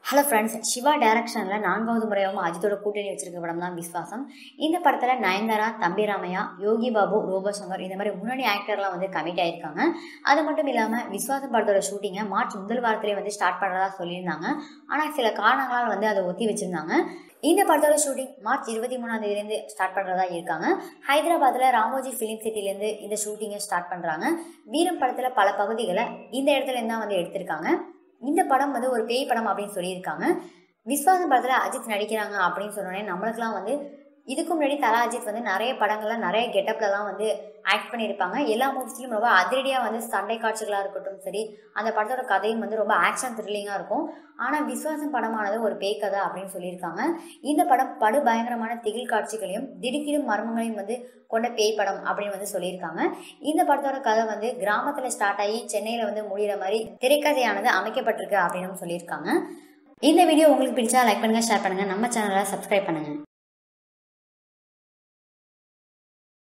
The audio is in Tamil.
ஹலோ ஃப்ரெண்ட்ஸ் சிவா டைரக்ஷனில் நான்காவது முறையாகவும் அஜித்தோட கூட்டணி வச்சிருக்க படம் தான் விஸ்வாசம் இந்த படத்தில் நயன்தாரா தம்பி ராமையா யோகி பாபு ரோபோ சங்கர் இந்த மாதிரி முன்னணி ஆக்டர்லாம் வந்து கமிட் ஆயிருக்காங்க அது மட்டும் இல்லாமல் விஸ்வாசம் படத்தோட ஷூட்டிங்கை மார்ச் முதல் வாரத்திலே வந்து ஸ்டார்ட் பண்ணுறதா சொல்லியிருந்தாங்க ஆனால் சில காரணங்களால் வந்து அதை ஒத்தி வச்சிருந்தாங்க இந்த படத்தோட ஷூட்டிங் மார்ச் இருபத்தி மூணாம் தேதியிலேருந்து ஸ்டார்ட் பண்ணுறதா இருக்காங்க ஹைதராபாத்தில் ராமோஜி ஃபிலிம் சிட்டிலேருந்து இந்த ஷூட்டிங்கை ஸ்டார்ட் பண்ணுறாங்க வீரம் படத்தில் பல பகுதிகளை இந்த இடத்துல இருந்தால் வந்து எடுத்திருக்காங்க இந்த படம் வந்து ஒரு பேய் படம் அப்படின்னு சொல்லியிருக்காங்க விஸ்வாசம் படத்தில் அஜித் நடிக்கிறாங்க அப்படின்னு சொன்னோடனே நம்மளுக்குலாம் வந்து இதுக்கு முன்னாடி தலா அஜித் வந்து நிறைய படங்கள்ல நிறைய கெட்டப்லலாம் வந்து ஆக்ட் பண்ணியிருப்பாங்க எல்லா மூவிஸ்லையும் ரொம்ப அதிரடியாக வந்து சண்டை காட்சிகளாக இருக்கட்டும் சரி அந்த படத்தோட கதையும் வந்து ரொம்ப ஆக்ஷன் த்ரில்லிங்காக இருக்கும் ஆனால் விஸ்வாசம் படமானது ஒரு பேய் கதை அப்படின்னு சொல்லியிருக்காங்க இந்த படம் படு பயங்கரமான திகில் காட்சிகளையும் திடுக்கிடும் மர்மங்களையும் வந்து கொண்ட பேய் படம் அப்படின்னு வந்து சொல்லியிருக்காங்க இந்த படத்தோட கதை வந்து கிராமத்தில் ஸ்டார்ட் ஆகி சென்னையில் வந்து முடிகிற மாதிரி திரைக்கதையானது அமைக்கப்பட்டிருக்கு அப்படின்னு சொல்லியிருக்காங்க இந்த வீடியோ உங்களுக்கு பிடிச்சா லைக் பண்ணுங்க ஷேர் பண்ணுங்க நம்ம சேனலை சப்ஸ்கிரைப் பண்ணுங்க